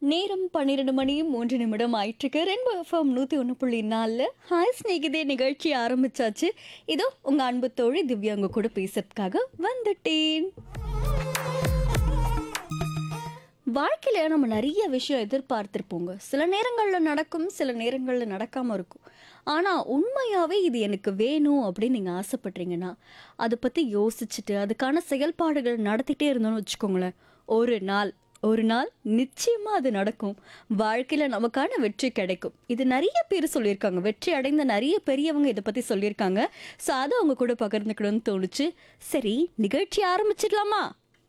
நேரம் பன்னிரெண்டு மணி மூன்று நிமிடம் ஆயிட்டுருக்கு ரெண்டு எஃப்எம் நூற்றி ஒன்று புள்ளி நாலில் ஹாய் ஸ்நேகிதே நிகழ்ச்சி ஆரம்பிச்சாச்சு இதோ உங்கள் அன்பு தோழி திவ்யா உங்க கூட பேசுறதுக்காக வந்துட்டேன் வாழ்க்கையில் நம்ம நிறைய விஷயம் எதிர்பார்த்துருப்போங்க சில நேரங்களில் நடக்கும் சில நேரங்களில் நடக்காமல் இருக்கும் ஆனால் உண்மையாகவே இது எனக்கு வேணும் அப்படின்னு நீங்கள் ஆசைப்பட்றீங்கன்னா அதை பற்றி யோசிச்சுட்டு அதுக்கான செயல்பாடுகள் நடத்திட்டே இருந்தோம்னு வச்சுக்கோங்களேன் ஒரு நாள் ஒரு நாள் நிச்சயமாக அது நடக்கும் வாழ்க்கையில் நமக்கான வெற்றி கிடைக்கும் இது நிறைய பேர் சொல்லியிருக்காங்க வெற்றி அடைந்த நிறைய பெரியவங்க இதை பற்றி சொல்லியிருக்காங்க ஸோ அதை அவங்க கூட பகிர்ந்துக்கணும்னு தோணுச்சு சரி நிகழ்ச்சி ஆரம்பிச்சிடலாமா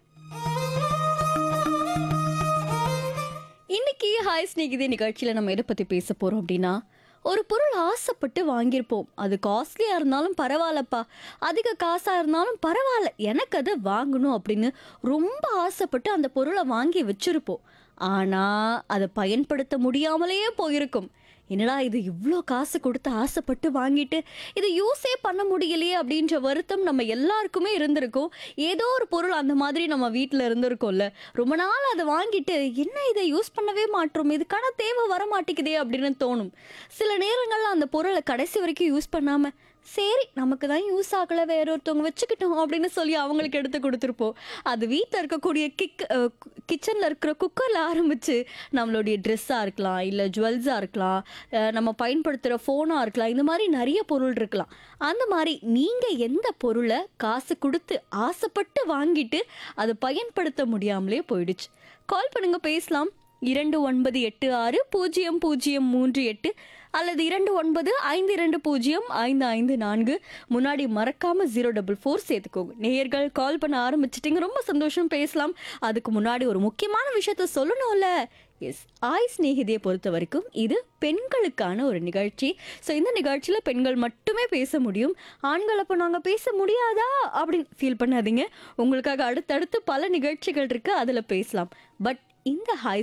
இன்னைக்கு ஹாய் ஸ்நேகிதே நிகழ்ச்சியில் நம்ம எதை பற்றி பேச போகிறோம் அப்படின்னா ஒரு பொருள் ஆசைப்பட்டு வாங்கியிருப்போம் அது காஸ்ட்லியாக இருந்தாலும் பரவாயில்லப்பா அதிக காசாக இருந்தாலும் பரவாயில்ல எனக்கு அதை வாங்கணும் அப்படின்னு ரொம்ப ஆசைப்பட்டு அந்த பொருளை வாங்கி வச்சிருப்போம் ஆனால் அதை பயன்படுத்த முடியாமலேயே போயிருக்கும் என்னடா இது இவ்வளோ காசு கொடுத்து ஆசைப்பட்டு வாங்கிட்டு இதை யூஸே பண்ண முடியலையே அப்படின்ற வருத்தம் நம்ம எல்லாருக்குமே இருந்திருக்கும் ஏதோ ஒரு பொருள் அந்த மாதிரி நம்ம வீட்டில் இருந்திருக்கோம்ல ரொம்ப நாள் அதை வாங்கிட்டு என்ன இதை யூஸ் பண்ணவே மாட்டோம் இதுக்கான தேவை வர மாட்டேங்குதே அப்படின்னு தோணும் சில நேரங்களில் அந்த பொருளை கடைசி வரைக்கும் யூஸ் பண்ணாமல் சரி நமக்கு தான் யூஸ் ஆகலை வேற ஒருத்தவங்க வச்சுக்கிட்டோம் அப்படின்னு சொல்லி அவங்களுக்கு எடுத்து கொடுத்துருப்போம் அது வீட்டில் இருக்கக்கூடிய கிக் கிச்சனில் இருக்கிற குக்கரில் ஆரம்பித்து நம்மளுடைய ட்ரெஸ்ஸாக இருக்கலாம் இல்லை ஜுவல்ஸாக இருக்கலாம் அஹ் நம்ம பயன்படுத்துகிற ஃபோனாக இருக்கலாம் இந்த மாதிரி நிறைய பொருள் இருக்கலாம் அந்த மாதிரி நீங்கள் எந்த பொருளை காசு கொடுத்து ஆசைப்பட்டு வாங்கிட்டு அதை பயன்படுத்த முடியாமலே போயிடுச்சு கால் பண்ணுங்க பேசலாம் இரண்டு ஒன்பது எட்டு ஆறு பூஜ்ஜியம் பூஜ்ஜியம் மூன்று எட்டு அல்லது இரண்டு ஒன்பது ஐந்து இரண்டு பூஜ்ஜியம் ஐந்து ஐந்து நான்கு முன்னாடி மறக்காம ஜீரோ டபுள் ஃபோர் சேர்த்துக்கோங்க நேயர்கள் கால் பண்ண ஆரம்பிச்சிட்டிங்க ரொம்ப சந்தோஷம் பேசலாம் அதுக்கு முன்னாடி ஒரு முக்கியமான விஷயத்த சொல்லணும்ல எஸ் ஆய் ஸ்நேகிதியை பொறுத்த வரைக்கும் இது பெண்களுக்கான ஒரு நிகழ்ச்சி ஸோ இந்த நிகழ்ச்சியில் பெண்கள் மட்டுமே பேச முடியும் ஆண்கள் அப்போ நாங்கள் பேச முடியாதா அப்படின்னு ஃபீல் பண்ணாதீங்க உங்களுக்காக அடுத்தடுத்து பல நிகழ்ச்சிகள் இருக்குது அதில் பேசலாம் பட் இந்த ஹாய்